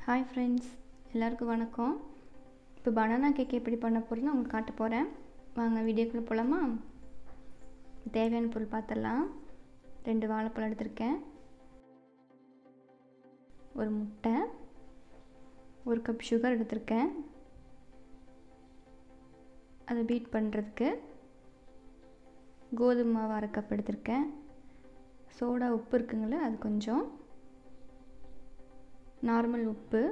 hi friends எல்லாருக்கும் வணக்கம் இப்போ பனானா கேக் எப்படி பண்ண போகிறேன்னு உங்களுக்கு காட்ட போகிறேன் வாங்க வீடியோக்குள்ளே போகலாமா தேவையான பொருள் பார்த்துடலாம் ரெண்டு வாழைப்பழம் எடுத்திருக்கேன் ஒரு முட்டை ஒரு கப் சுகர் எடுத்திருக்கேன் அதை பீட் பண்ணுறதுக்கு கோதுமை மாவு அரை கப் எடுத்திருக்கேன் சோடா உப்பு இருக்குங்களே அது கொஞ்சம் நார்மல் உப்பு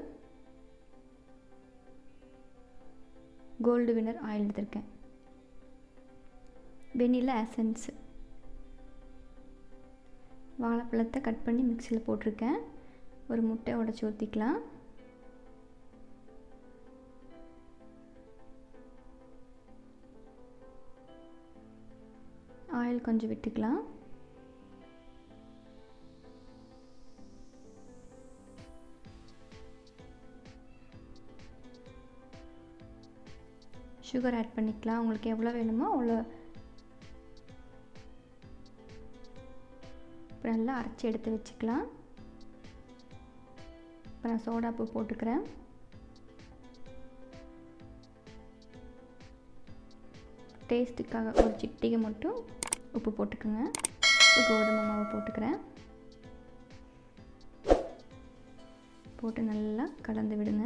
கோல்டு வினர் ஆயில் எடுத்திருக்கேன் வெனிலா எசன்ஸ் வாழைப்பழத்தை கட் பண்ணி மிக்சியில் போட்டிருக்கேன் ஒரு முட்டை உடச்சி ஊற்றிக்கலாம் ஆயில் கொஞ்சம் விட்டுக்கலாம் சுகர் ஆட் பண்ணிக்கலாம் உங்களுக்கு எவ்வளோ வேணுமோ அவ்வளோ இப்போ நல்லா அரைச்சி எடுத்து வச்சுக்கலாம் இப்போ நான் சோடா உப்பு போட்டுக்கிறேன் டேஸ்ட்டுக்காக ஒரு சிட்டிகை மட்டும் உப்பு போட்டுக்கோங்க இப்போ கோதுமை மாவு போட்டுக்கிறேன் போட்டு நல்லா கலந்து விடுங்க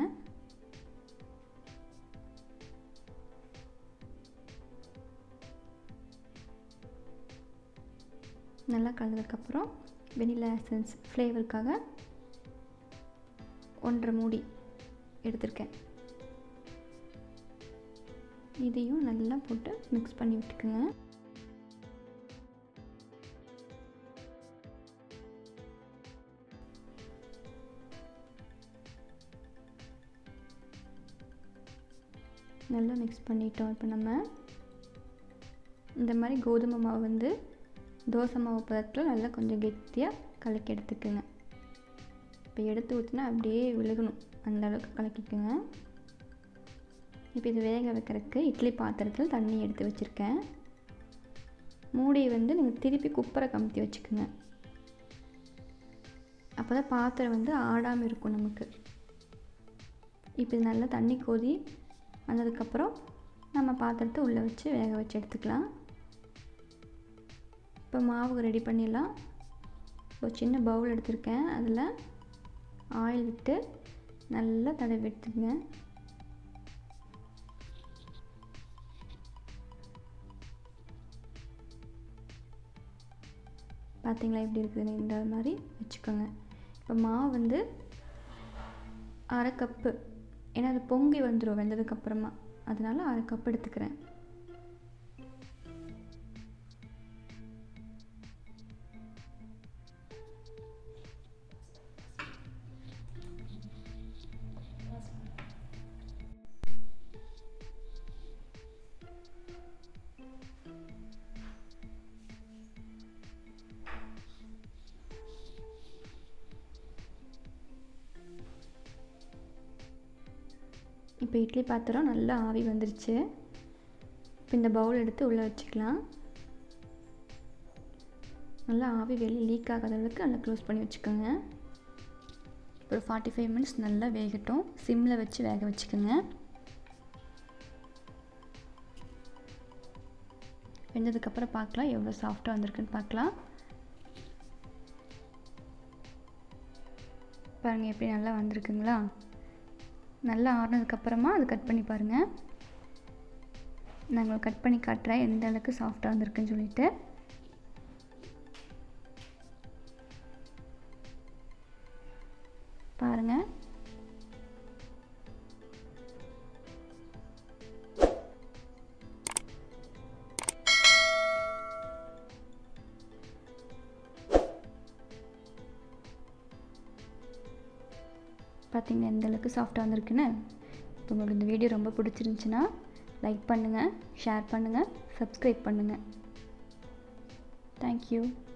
நல்லா கலந்ததுக்கப்புறம் வெனிலா எசன்ஸ் ஃப்ளேவருக்காக ஒன்றரை மூடி எடுத்திருக்கேன் இதையும் நல்லா போட்டு மிக்ஸ் பண்ணி விட்டுக்குங்க நல்லா மிக்ஸ் பண்ணிட்டோம் இப்போ நம்ம இந்த மாதிரி கோதுமை மாவு வந்து தோசை மாவு பதத்தில் நல்லா கொஞ்சம் கெட்டியாக கலக்கி எடுத்துக்கோங்க இப்போ எடுத்து ஊற்றினா அப்படியே விழுகணும் அந்த அளவுக்கு கலக்கிக்கோங்க இப்போ இது வேக வைக்கிறதுக்கு இட்லி பாத்திரத்தில் தண்ணி எடுத்து வச்சுருக்கேன் மூடியை வந்து நீங்கள் திருப்பி குப்பரை கமுத்தி வச்சுக்கோங்க அப்போ தான் பாத்திரம் வந்து ஆடாமல் இருக்கும் நமக்கு இப்போ இது நல்லா தண்ணி கொதி வந்ததுக்கப்புறம் நம்ம பாத்திரத்தை உள்ளே வச்சு வேக வச்சு எடுத்துக்கலாம் இப்போ மாவு ரெடி பண்ணிடலாம் ஒரு சின்ன பவுல் எடுத்திருக்கேன் அதில் ஆயில் விட்டு நல்லா தடவி எடுத்துங்க பார்த்தீங்களா எப்படி இருக்குதுன்னு இந்த மாதிரி வச்சுக்கோங்க இப்போ மாவு வந்து அரை கப்பு ஏன்னா அது பொங்கி வந்துடும் வெந்ததுக்கப்புறமா அதனால் அரை கப் எடுத்துக்கிறேன் இப்போ இட்லி பாத்திரம் நல்லா ஆவி வந்துருச்சு இப்போ இந்த பவுல் எடுத்து உள்ளே வச்சுக்கலாம் நல்லா ஆவி வெளியே லீக் ஆகாத அளவுக்கு நல்லா க்ளோஸ் பண்ணி வச்சுக்கோங்க ஒரு ஃபார்ட்டி ஃபைவ் மினிட்ஸ் நல்லா வேகட்டும் சிம்மில் வச்சு வேக வச்சுக்கோங்க வெந்ததுக்கப்புறம் பார்க்கலாம் எவ்வளோ சாஃப்டாக வந்திருக்குன்னு பார்க்கலாம் பாருங்கள் எப்படி நல்லா வந்திருக்குங்களா நல்லா ஆறுனதுக்கப்புறமா அது கட் பண்ணி பாருங்கள் நாங்கள் கட் பண்ணி காட்டுறேன் எந்த அளவுக்கு சாஃப்டாக வந்திருக்குன்னு சொல்லிட்டு பாருங்கள் பார்த்தீங்கன்னா எந்த அளவுக்கு சாஃப்டாக வந்திருக்குன்னு இப்போ உங்களுக்கு இந்த வீடியோ ரொம்ப பிடிச்சிருந்துச்சின்னா லைக் பண்ணுங்கள் ஷேர் பண்ணுங்கள் சப்ஸ்கிரைப் பண்ணுங்கள் தேங்க்யூ